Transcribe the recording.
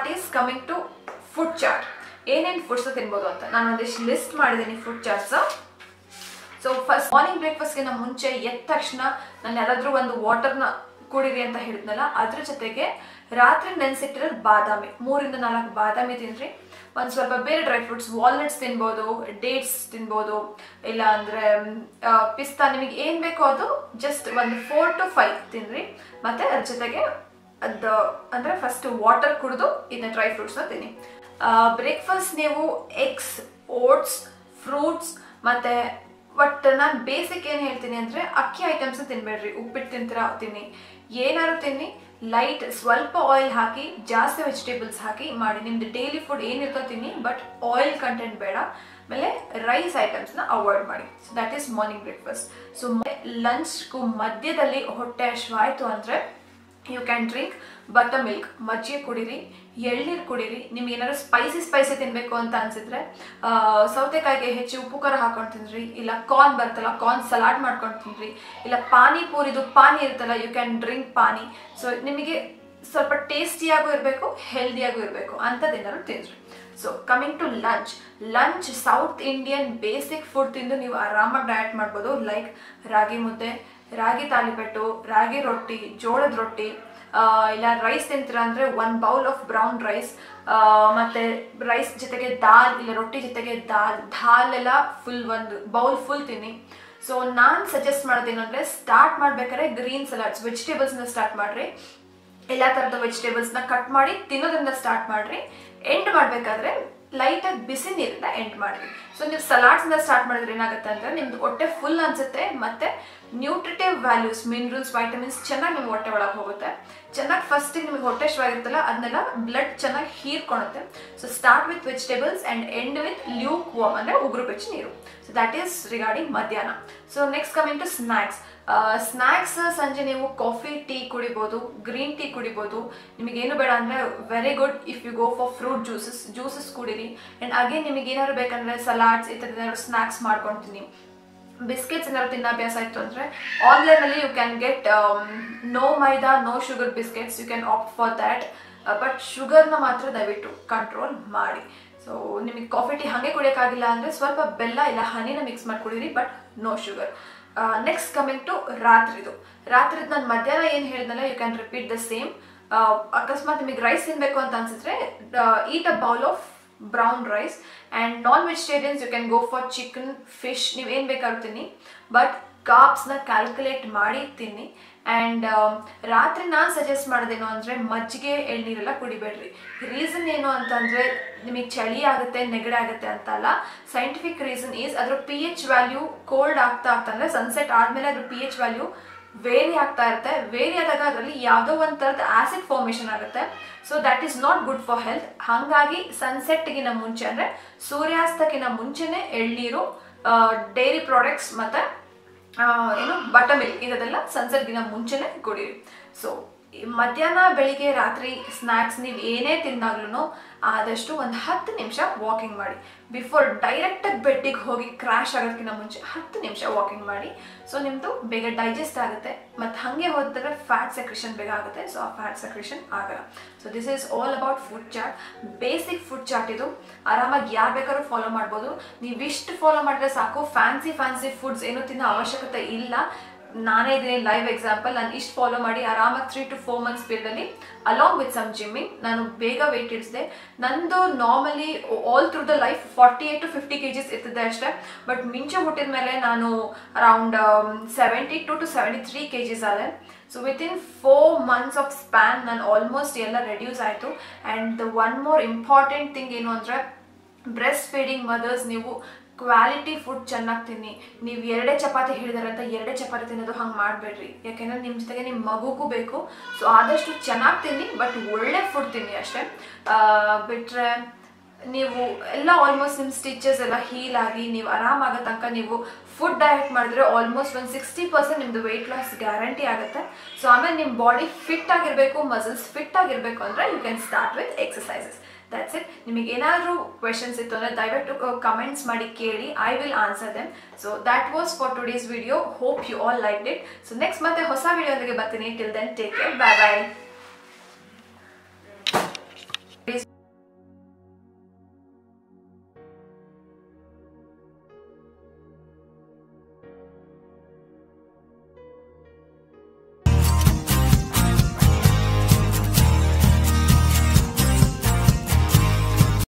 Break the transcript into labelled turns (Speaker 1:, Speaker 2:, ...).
Speaker 1: part is coming to food chart ಏನೇನು foods ತಿನ್ಬೋದು ಅಂತ ನಾನು ಒಂದಿಷ್ಟು ಲಿಸ್ಟ್ ಮಾಡಿದ್ದೀನಿ food charts so first morning ಬ್ರೇಕ್ಫಾಸ್ಟ್ಗಿಂತ ಮುಂಚೆ ಎದ್ದ ತಕ್ಷಣ ನಾನು ಯಾರಾದರೂ ಒಂದು ವಾಟರ್ನ ಕುಡೀರಿ ಅಂತ ಹೇಳಿದ್ನಲ್ಲ ಅದ್ರ ಜೊತೆಗೆ ರಾತ್ರಿ ನೆನೆಸಿಟ್ಟಿರೋ ಬಾದಾಮಿ ಮೂರಿಂದ ನಾಲ್ಕು ಬಾದಾಮಿ ತಿನ್ರಿ ಒಂದು ಸ್ವಲ್ಪ ಬೇರೆ ಡ್ರೈ ಫ್ರೂಟ್ಸ್ ವಾಲ್ನಟ್ಸ್ ತಿನ್ಬೋದು ಡೇಟ್ಸ್ ತಿನ್ಬೋದು ಇಲ್ಲ ಅಂದರೆ ಪಿಸ್ತಾ ನಿಮಗೆ ಏನು ಬೇಕೋ ಅದು ಜಸ್ಟ್ ಒಂದು ಫೋರ್ ಟು ಫೈವ್ ತಿನ್ರಿ ಮತ್ತು ಅದ್ರ ಜೊತೆಗೆ ಅದು ಅಂದರೆ ಫಸ್ಟ್ ವಾಟರ್ ಕುಡಿದು ಇದನ್ನ ಡ್ರೈ ಫ್ರೂಟ್ಸ್ನ ತಿನ್ನಿ ಬ್ರೇಕ್ಫಾಸ್ಟ್ ನೀವು ಎಗ್ಸ್ ಓಟ್ಸ್ ಫ್ರೂಟ್ಸ್ ಮತ್ತು ಬಟ್ ನಾನು ಬೇಸಿಕ್ ಏನು ಹೇಳ್ತೀನಿ ಅಂದರೆ ಅಕ್ಕಿ ಐಟಮ್ಸ್ ತಿನ್ಬೇಡ್ರಿ ಉಪ್ಪಿಟ್ಟು ತಿಂತೀರಾ ತಿನ್ನಿ ಏನಾದ್ರು ತಿನ್ನಿ ಲೈಟ್ ಸ್ವಲ್ಪ ಆಯಿಲ್ ಹಾಕಿ ಜಾಸ್ತಿ ವೆಜಿಟೇಬಲ್ಸ್ ಹಾಕಿ ಮಾಡಿ ನಿಮ್ದು ಡೈಲಿ ಫುಡ್ ಏನಿರ್ತೋ ತಿನ್ನಿ ಬಟ್ ಆಯಿಲ್ ಕಂಟೆಂಟ್ ಬೇಡ ಆಮೇಲೆ ರೈಸ್ ಐಟಮ್ಸ್ನ ಅವಾಯ್ಡ್ ಮಾಡಿ so that is morning breakfast so ಲಂಚ್ಗೂ ಮಧ್ಯದಲ್ಲಿ ಹೊಟ್ಟೆ ಹಶ್ವಾಯ್ತು ಅಂದರೆ you can drink buttermilk ಮಜ್ಜಿಗೆ ಕುಡೀರಿ ಎಳ್ನೀರು ಕುಡೀರಿ ನಿಮ್ಗೆ ಏನಾದ್ರು ಸ್ಪೈಸಿ ಸ್ಪೈಸಿ ತಿನ್ನಬೇಕು ಅಂತ ಅನ್ಸಿದ್ರೆ ಆ, ಸೌತೆಕಾಯಿಗೆ ಹೆಚ್ಚು ಉಪ್ಪು ಖಾರ ಹಾಕೊಂಡು ತಿನ್ರಿ ಇಲ್ಲ ಕಾರ್ನ್ ಬರ್ತಲ್ಲ ಕಾರ್ನ್ ಸಲಾಡ್ ಮಾಡ್ಕೊಂಡು ತಿನ್ರಿ ಇಲ್ಲ ಪಾನಿಪೂರಿದು ಪಾನಿ ಇರುತ್ತಲ್ಲ you can drink pani so ನಿಮಗೆ ಸ್ವಲ್ಪ ಟೇಸ್ಟಿಯಾಗೂ ಇರಬೇಕು ಹೆಲ್ದಿಯಾಗೂ ಇರಬೇಕು ಅಂಥದ್ದೇನಾದ್ರು ತಿನ್ರಿ so coming to lunch lunch South Indian basic food ತಿಂದು ನೀವು ಆರಾಮಾಗಿ ಡಯಟ್ ಮಾಡ್ಬೋದು ಲೈಕ್ ರಾಗಿ ಮುದ್ದೆ ರಾಗಿ ತಾಲಿಪೆಟ್ಟು ರಾಗಿ ರೊಟ್ಟಿ ಜೋಳದ ರೊಟ್ಟಿ ಆ, ಇಲ್ಲ ರೈಸ್ ತಿಂತೀರಾ ಅಂದರೆ one bowl of brown rice ಮತ್ತು ರೈಸ್ ಜೊತೆಗೆ ದಾಲ್ ಇಲ್ಲ ರೊಟ್ಟಿ ಜೊತೆಗೆ ದಾಲ್ ದಾಲ್ ಎಲ್ಲ ಫುಲ್ ಒಂದು ಬೌಲ್ ಫುಲ್ ತಿನ್ನಿ ಸೊ ನಾನು ಸಜೆಸ್ಟ್ ಮಾಡೋದೇನಂದರೆ ಸ್ಟಾರ್ಟ್ ಮಾಡ್ಬೇಕಾದ್ರೆ ಗ್ರೀನ್ ಸಲಾಡ್ಸ್ ವೆಜಿಟೇಬಲ್ಸ್ನ ಸ್ಟಾರ್ಟ್ ಮಾಡಿರಿ ಎಲ್ಲ ಥರದ ವೆಜಿಟೇಬಲ್ಸ್ನ ಕಟ್ ಮಾಡಿ ತಿನ್ನೋದ್ರಿಂದ ಸ್ಟಾರ್ಟ್ ಮಾಡಿರಿ ಎಂಡ್ ಮಾಡಬೇಕಾದ್ರೆ ಲೈಟಾಗಿ ಬಿಸಿ ನೀರಿಂದ ಎಂಡ್ ಮಾಡಿರಿ ಸೊ ನೀವು ಸಲಾಡ್ಸಿಂದ ಸ್ಟಾರ್ಟ್ ಮಾಡಿದ್ರೆ ಏನಾಗುತ್ತೆ ಅಂದರೆ ನಿಮ್ದು ಹೊಟ್ಟೆ ಫುಲ್ ಅನಿಸುತ್ತೆ ಮತ್ತು ನ್ಯೂಟ್ರಿಟಿವ್ ವ್ಯಾಲ್ಯೂಸ್ ಮಿನರಲ್ಸ್ ವೈಟಮಿನ್ಸ್ ಚೆನ್ನಾಗಿ ನಿಮ್ಮ ಹೊಟ್ಟೆ ಒಳಗೆ ಹೋಗುತ್ತೆ ಚೆನ್ನಾಗಿ ಫಸ್ಟಿಗೆ ನಿಮಗೆ ಹೊಟ್ಟೆ ಶುರುವಾಗಿರುತ್ತಲ್ಲ ಅದನ್ನೆಲ್ಲ ಬ್ಲಡ್ ಚೆನ್ನಾಗಿ ಹೀರ್ಕೊಳುತ್ತೆ so start with vegetables and end with lukewarm ಅಂದರೆ ಉಗುರು ಬೆಚ್ಚ ನೀರು ಸೊ ದ್ಯಾಟ್ ಈಸ್ ರಿಗಾರ್ಡಿಂಗ್ ಮಧ್ಯಾಹ್ನ so next coming to snacks snacks ಸಂಜೆ ನೀವು ಕಾಫಿ ಟೀ ಕುಡಿಬೋದು ಗ್ರೀನ್ ಟೀ ಕುಡಿಬೋದು ನಿಮಗೇನು ಬೇಡ ಅಂದರೆ very good if you go for fruit juices juices ಕುಡೀರಿ ಆ್ಯಂಡ್ ಅಗೇನ್ ನಿಮಗೆ ಏನಾದ್ರು ಬೇಕಂದರೆ ಸಲಾಡ್ಸ್ ಈ ಥರದ ಏನಾದ್ರು ಸ್ನ್ಯಾಕ್ಸ್ ಮಾಡ್ಕೊಳ್ತೀನಿ ಬಿಸ್ಕೆಟ್ಸ್ ಏನಾದ್ರು ತಿನ್ನೋ ಅಭ್ಯಾಸ ಆಯಿತು ಅಂದರೆ ಆನ್ಲೈನಲ್ಲಿ you can get no maida no sugar biscuits you can opt for that but ಶುಗರ್ನ ಮಾತ್ರ ದಯವಿಟ್ಟು ಕಂಟ್ರೋಲ್ ಮಾಡಿ ಸೊ ನಿಮಗೆ ಕಾಫಿ ಟೀ ಹಾಗೆ ಕುಡಿಯೋಕ್ಕಾಗಿಲ್ಲ ಅಂದರೆ ಸ್ವಲ್ಪ ಬೆಲ್ಲ ಇಲ್ಲ ಹನಿನ ಮಿಕ್ಸ್ ಮಾಡಿ ಕುಡೀರಿ but no sugar next coming to ರಾತ್ರಿದು ರಾತ್ರಿದು ನಾನು ಮಧ್ಯಾಹ್ನ ಏನು ಹೇಳಿದ್ನಲ್ಲ you can repeat the same ಅಕಸ್ಮಾತ್ ನಿಮಗೆ ರೈಸ್ ತಿನ್ನಬೇಕು ಅಂತ ಅನ್ಸಿದ್ರೆ eat a bowl of brown rice and non vegetarians you can go for chicken fish ನೀವು ಏನು ಬೇಕಾದ್ರೂ ತಿನ್ನಿ ಬಟ್ ಕಾಪ್ಸ್ನ ಕ್ಯಾಲ್ಕುಲೇಟ್ ಮಾಡಿ ತಿನ್ನಿ ಆ್ಯಂಡ್ ರಾತ್ರಿ ನಾನು ಸಜೆಸ್ಟ್ ಮಾಡೋದೇನು ಅಂದರೆ ಮಜ್ಜಿಗೆ ಎಳ್ನೀರೆಲ್ಲ ಕುಡಿಬೇಡ್ರಿ ರೀಸನ್ ಏನು ಅಂತಂದರೆ ನಿಮಗೆ ಚಳಿ ಆಗುತ್ತೆ ನೆಗಡೆ ಆಗುತ್ತೆ ಅಂತ ಅಲ್ಲ ಸೈಂಟಿಫಿಕ್ ರೀಸನ್ ಈಸ್ ಅದ್ರ ಪಿ ಎಚ್ ವ್ಯಾಲ್ಯೂ ಕೋಲ್ಡ್ ಆಗ್ತಾ ಆಗ್ತಾ ಅಂದರೆ ಸನ್ಸೆಟ್ ಆದಮೇಲೆ ಅದ್ರ ಪಿ ಎಚ್ ವ್ಯಾಲ್ಯೂ ವೇರಿ ಆಗ್ತಾ ಇರುತ್ತೆ ವೇರಿ ಆದಾಗ ಅದರಲ್ಲಿ ಯಾವುದೋ ಒಂದು ಥರದ ಆಸಿಡ್ ಫಾರ್ಮೇಷನ್ ಆಗುತ್ತೆ so that is not good for health ಹಾಗಾಗಿ ಸನ್ಸೆಟ್ಗಿನ ಮುಂಚೆ ಅಂದರೆ ಸೂರ್ಯಾಸ್ತಕ್ಕಿಂತ ಮುಂಚೆನೇ ಎಳ್ನೀರು ಡೈರಿ ಪ್ರಾಡಕ್ಟ್ಸ್ ಮತ್ತು ಏನು ಬಟರ್ ಮಿಲ್ಕ್ ಇದೆಲ್ಲ ಸನ್ಸೆಟ್ಗಿನ ಮುಂಚೆನೇ ಕುಡೀರಿ ಸೊ ಮಧ್ಯಾಹ್ನ ಬೆಳಿಗ್ಗೆ ರಾತ್ರಿ ಸ್ನ್ಯಾಕ್ಸ್ ನೀವು ಏನೇ ತಿಂದಾಗ್ಲೂ ಆದಷ್ಟು ಒಂದು ಹತ್ತು ನಿಮಿಷ ವಾಕಿಂಗ್ ಮಾಡಿ ಬಿಫೋರ್ ಡೈರೆಕ್ಟಾಗಿ ಬೆಡ್ಡಿಗೆ ಹೋಗಿ ಕ್ರ್ಯಾಶ್ ಆಗೋದಕ್ಕಿಂತ ಮುಂಚೆ ಹತ್ತು ನಿಮಿಷ ವಾಕಿಂಗ್ ಮಾಡಿ ಸೊ ನಿಮ್ಮದು ಬೇಗ ಡೈಜೆಸ್ಟ್ ಆಗುತ್ತೆ ಮತ್ತು ಹಾಗೆ ಹೋದರೆ ಫ್ಯಾಟ್ ಸೆಕ್ರೇಷನ್ ಬೇಗ ಆಗುತ್ತೆ ಸೊ ಆ ಫ್ಯಾಟ್ ಸೆಕ್ರೇಷನ್ ಆಗಲ್ಲ so this is all about food chart basic food chart ಇದು ಆರಾಮಾಗಿ ಯಾರು ಬೇಕಾದ್ರೂ ಫಾಲೋ ಮಾಡ್ಬೋದು ನೀವು ಇಷ್ಟು ಫಾಲೋ ಮಾಡಿದ್ರೆ ಸಾಕು ಫ್ಯಾನ್ಸಿ ಫ್ಯಾನ್ಸಿ ಫುಡ್ಸ್ ಏನು ತಿನ್ನೋ ಅವಶ್ಯಕತೆ ಇಲ್ಲ ನಾನೇ ಇದ್ದೀನಿ ಲೈವ್ ಎಕ್ಸಾಂಪಲ್ ನಾನು ಇಷ್ಟು ಫಾಲೋ ಮಾಡಿ ಆರಾಮಾಗಿ ತ್ರೀ ಟು ಫೋರ್ ಮಂತ್ಸ್ ಪೀರಿಯಡಲ್ಲಿ ಅಲಾಂಗ್ ವಿತ್ ಸಮ್ ಜಿಮ್ಮಿಂಗ್ ನಾನು ಬೇಗ ವೆಯ್ಟ್ ಇಡಿಸಿದೆ ನಂದು normally all through the life forty eight to fifty K Gs ಇರ್ತಿದ್ದೆ ಅಷ್ಟೇ ಬಟ್ ಮಿಂಚೆ ಹುಟ್ಟಿದ ಮೇಲೆ ನಾನು around seventy two to seventy three K Gs ಆದೆ so within four months of span ನಾನು ಆಲ್ಮೋಸ್ಟ್ ಎಲ್ಲ ರೆಡ್ಯೂಸ್ ಆಯಿತು and one more important thing ಏನು ಅಂದರೆ ಬ್ರೆಸ್ಟ್ ಫೀಡಿಂಗ್ ಮದರ್ಸ್ ನೀವು ಕ್ವಾಲಿಟಿ ಫುಡ್ ಚೆನ್ನಾಗಿ ತಿನ್ನಿ ನೀವು ಎರಡೇ ಚಪಾತಿ ಹೇಳಿದಾರೆ ಅಂತ ಎರಡೇ ಚಪಾತಿ ತಿನ್ನೋದು ಹಂಗೆ ಮಾಡಬೇಡ್ರಿ ಯಾಕೆಂದರೆ ನಿಮ್ಮ ಜೊತೆಗೆ ನಿಮ್ಮ ಮಗುಗೂ ಬೇಕು ಸೊ ಆದಷ್ಟು ಚೆನ್ನಾಗಿ ತಿನ್ನಿ ಬಟ್ ಒಳ್ಳೆ ಫುಡ್ ತಿನ್ನಿ ಅಷ್ಟೇ ಬಿಟ್ಟರೆ ನೀವು ಎಲ್ಲ ಆಲ್ಮೋಸ್ಟ್ ನಿಮ್ಮ ಸ್ಟಿಚಸ್ ಎಲ್ಲ ಹೀಲ್ ಆಗಿ ನೀವು ಆರಾಮಾಗೋ ತನಕ ನೀವು ಫುಡ್ ಡಯಟ್ ಮಾಡಿದ್ರೆ ಆಲ್ಮೋಸ್ಟ್ ಒಂದು ಸಿಕ್ಸ್ಟಿ ಪರ್ಸೆಂಟ್ ನಿಮ್ಮದು ವೆಯ್ಟ್ ಲಾಸ್ ಗ್ಯಾರಂಟಿ ಆಗುತ್ತೆ ಸೊ ಆಮೇಲೆ ನಿಮ್ಮ ಬಾಡಿ ಫಿಟ್ ಆಗಿರಬೇಕು ಮಸಲ್ಸ್ ಫಿಟ್ ಆಗಿರಬೇಕು ಅಂದರೆ you can start with exercises that's it ನಿಮಗೆ ಏನಾದರೂ ಕ್ವೆಶನ್ಸ್ ಇತ್ತು ಅಂದರೆ ದಯವಿಟ್ಟು ಕಮೆಂಟ್ಸ್ ಮಾಡಿ ಕೇಳಿ I will answer them so that was for today's video hope you all like it so next ಮತ್ತೆ ಹೊಸ ವಿಡಿಯೋದೊಂದಿಗೆ ಬರ್ತೀನಿ till then take care bye ಬಾಯ್